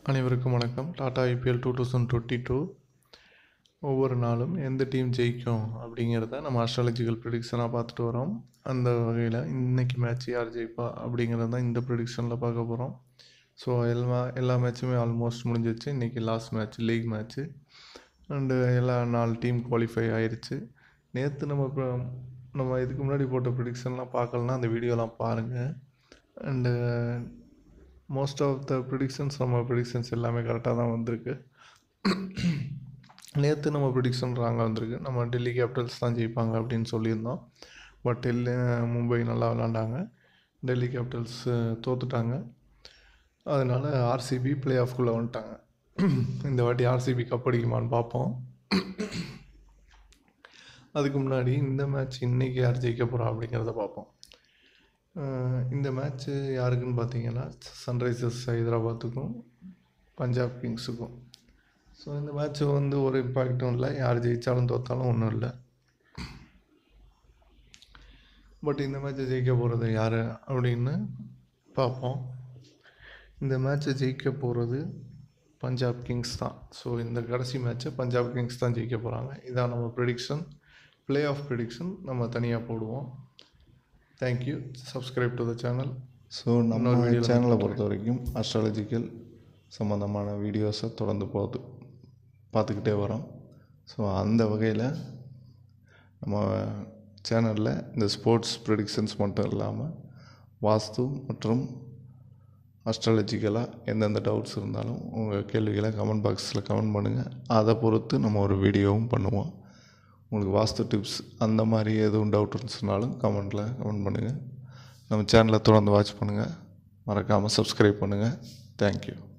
அனைவருக்கும் வணக்கம் Tata IPL two thousand twenty two ஒவ்வொரு நாளும் எந்த டீம் ஜெயிக்கும் அப்படிங்கிறத நம்ம அஸ்ட்ராலஜிக்கல் ப்ரிடிக்ஷனாக பார்த்துட்டு வரோம் அந்த வகையில் இன்னைக்கு மேட்ச் யார் ஜெயிப்பா அப்படிங்கிறத தான் இந்த ப்ரிடிக்ஷனில் பார்க்க போகிறோம் ஸோ எல்லா எல்லா மேட்சுமே ஆல்மோஸ்ட் முடிஞ்சிச்சு இன்றைக்கி last match league match and எல்லா நாலு டீம் குவாலிஃபை ஆயிருச்சு நேற்று நம்ம இப்போ நம்ம இதுக்கு முன்னாடி போட்ட ப்ரிடிக்ஷன்லாம் பார்க்கலன்னா அந்த வீடியோலாம் பாருங்கள் and most of the predictions நம்ம ப்ரிடிக்ஷன்ஸ் எல்லாமே கரெக்டாக தான் வந்திருக்கு நேற்று நம்ம ப்ரிடிக்ஷன் ராங்காக வந்திருக்கு நம்ம டெல்லி கேபிட்டல்ஸ் தான் ஜெயிப்பாங்க அப்படின்னு சொல்லியிருந்தோம் பட் டெல்லி மும்பை நல்லா விளாண்டாங்க டெல்லி கேபிட்டல்ஸ் தோத்துட்டாங்க அதனால் ஆர்சிபி பிளே ஆஃப்குள்ளே வந்துட்டாங்க இந்த வாட்டி ஆர்சிபி கப் அடிக்குமான்னு பார்ப்போம் அதுக்கு முன்னாடி இந்த மேட்ச் இன்றைக்கி யார் ஜெயிக்க போகிறா அப்படிங்கிறத பார்ப்போம் அஹ் இந்த மேட்ச்சு யாருக்குன்னு பார்த்தீங்கன்னா சன்ரைசர்ஸ் ஹைதராபாத்துக்கும் பஞ்சாப் கிங்ஸுக்கும் ஸோ இந்த மேட்ச்சு வந்து ஒரு இம்பேக்டும் இல்லை யார் ஜெயித்தாலும் தோத்தாலும் ஒன்றும் இல்லை பட் இந்த மேட்ச்சை ஜெயிக்க போகிறது யார் அப்படின்னு பார்ப்போம் இந்த மேட்ச்சை ஜெயிக்க போகிறது பஞ்சாப் கிங்ஸ் தான் ஸோ இந்த கடைசி மேட்ச்சை பஞ்சாப் கிங்ஸ் தான் ஜெயிக்க போகிறாங்க இதான் நம்ம ப்ரிடிக்ஷன் ப்ளே ஆஃப் ப்ரிடிக்ஷன் நம்ம தனியாக போடுவோம் thank you subscribe to the channel so நம்ம இன்னொரு video ல சேனலை பொறுத்த வரைக்கும் அஸ்ட்ராலஜிக்கல் சம்மந்தமான வீடியோஸை தொடர்ந்து போது பார்த்துக்கிட்டே வரோம் ஸோ அந்த வகையில் நம்ம சேனலில் இந்த ஸ்போர்ட்ஸ் ப்ரிடிக்ஷன்ஸ் மட்டும் இல்லாமல் வாஸ்து மற்றும் அஸ்ட்ராலஜிக்கலாக எந்தெந்த டவுட்ஸ் இருந்தாலும் உங்கள் கேள்விகளை கமெண்ட் பாக்ஸில் கமெண்ட் பண்ணுங்கள் அதை பொறுத்து நம்ம ஒரு வீடியோவும் பண்ணுவோம் உங்களுக்கு வாஸ்து டிப்ஸ் அந்த மாதிரி எதுவும் டவுட் இருந்துச்சுனாலும் கமெண்ட்டில் கமெண்ட் பண்ணுங்கள் நம்ம சேனலை தொடர்ந்து வாட்ச் பண்ணுங்கள் மறக்காமல் சப்ஸ்கிரைப் பண்ணுங்கள் தேங்க்யூ